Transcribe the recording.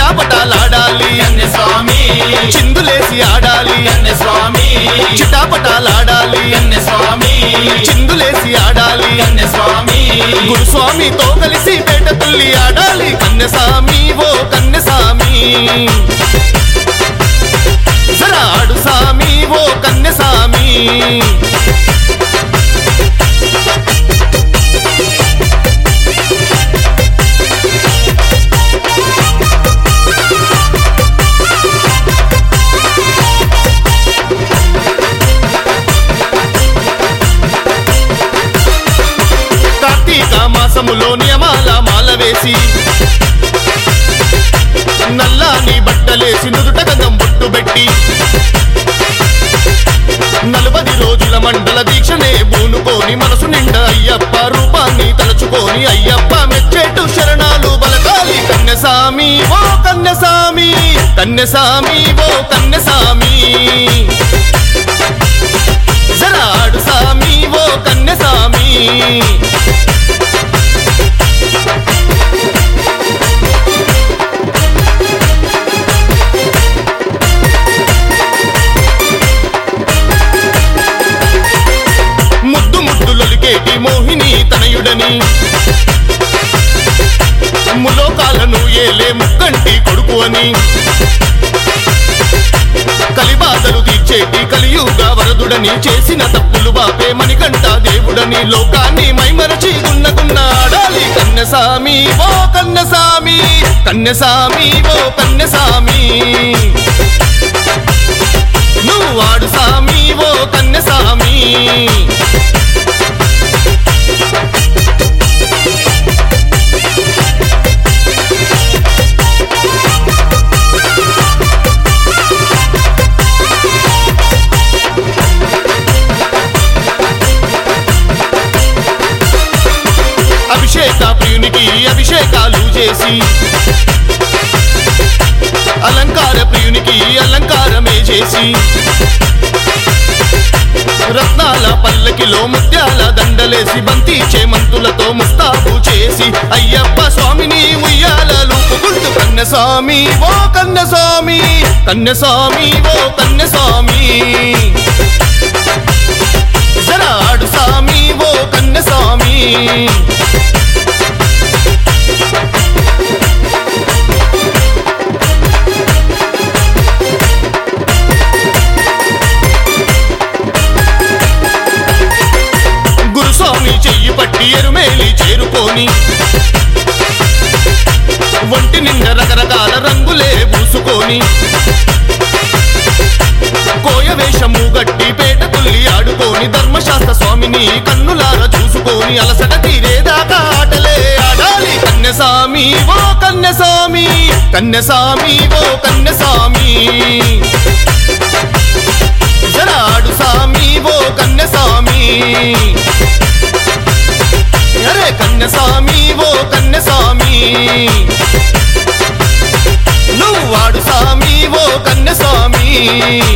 చిటాపటాలాడాలి కన్య స్వామి చిందులేసి ఆడాలి కన్య స్వామి చిటాపటాలాడాలి కన్య స్వామి చిందులేసి ఆడాలి కన్య స్వామి గురుస్వామితో కలిసి పేట తుల్లి ఆడాలి కన్యసామి ఓ కన్యసామి జరా ఆడు సామి ఓ కన్యసామి కార్తీక మాసములో నియమాల మాల వేసి నల్లాని బట్టలేసి నుదుట గంధం బొట్టు పెట్టి నలభది రోజుల మండల దీక్షనే బూనుకోని మనసు నిండా అయ్యప్ప రూపాన్ని తలుచుకొని అయ్యప్ప మెచ్చేటు శరణాలు బలకాలి కన్యసామి ఓ కన్యసామి కన్యసామి ఓ కన్యసామి జరాడు సామి ఓ కన్యసామి ముద్దు ముద్దులొలికేటి మోహిని తనయుడని ములోకాలను ఏలే ముక్కంటి కొడుకు అని కలిబాధలు తీర్చేటి కలియుగ వరదుడని చేసిన తప్పులు బాపే మణికంఠ దేవుడని లోకాన్ని మైమరచి గున్నగున్న ఆడాలి కన్యసామి ఓ కన్యసామి కన్యసామి ఓ కన్యసామి నువ్వు ఆడు సామి ఓ కన్యసామి అభిషేక ప్రియునికి అభిషేకాలు చేసి అలంకార ప్రియునికి అలంకారమే చేసి రత్నాల పల్లకిలో ముత్యాల దండలేసి బంతి చేమంతులతో ముస్తాబు చేసి అయ్యప్ప స్వామిని ఉయ్యాలలు పుకుంటూ కన్నస్వామి ఓ కన్నస్వామి కన్నస్వామి ఓ కన్నస్వామి జరాడు సామి ఓ కన్నస్వామి గురుస్వామి చెయ్యి పట్టి ఎరుమేలి చేరుకొని ఒంటి నిండా రకరకాల రంగులే పూసుకొని కోయ వేషము గట్టి పేట తుల్లి ఆడుకొని ధర్మశాస్త్ర స్వామిని కన్నులార చూసుకొని అలసట తీరేదాకా ఆటలే ఆడాలి కన్యసామి ఓ కన్యసామి కన్యసామి ఓ కన్యసామి జరాడు సామి ఓ కన్యసామి అరే కన్యసామి ఓ కన్యసామి నువ్వు వాడు సామి ఓ కన్యసామి